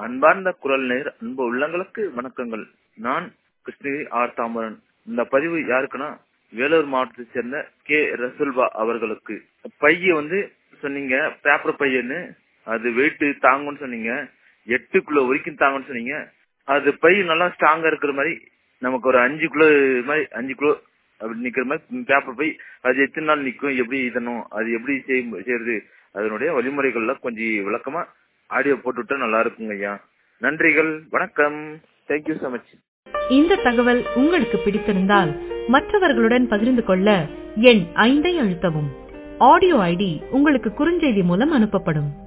அன்பார்ந்த குரல் நேர் அன்பு உள்ளங்களுக்கு வணக்கங்கள் நான் கிருஷ்ணகிரி ஆர் தாமரன் இந்த பதிவு யாருக்குன்னா வேலூர் மாவட்டத்தை சேர்ந்த கே ரசுல்பா அவர்களுக்கு பைய வந்து சொன்னீங்க பேப்பர் பையன்னு அது வெயிட் தாங்கும்னு சொன்னீங்க எட்டு கிலோ வரைக்கும் தாங்கும்னு சொன்னீங்க அது பை நல்லா ஸ்ட்ராங்கா இருக்கிற மாதிரி நமக்கு ஒரு அஞ்சு கிலோ மாதிரி அஞ்சு கிலோ அப்படி நிக்கிற மாதிரி பேப்பர் பை அது எத்தனை நாள் நிக்கும் எப்படி இதனும் அது எப்படி செய்ய- செய்யறது அதனுடைய வழிமுறைகள்ல கொஞ்சம் விளக்கமா ஆடியோ போட்டுவிட்டா நல்லா இருக்குங்க ஐயா நன்றிகள் வணக்கம் தேங்க்யூ so மச் இந்த தகவல் உங்களுக்கு பிடித்திருந்தால் மற்றவர்களுடன் பகிர்ந்து கொள்ள எண் ஐந்தை அழுத்தவும் ஆடியோ ஐடி உங்களுக்கு குறுஞ்செய்தி மூலம் அனுப்பப்படும்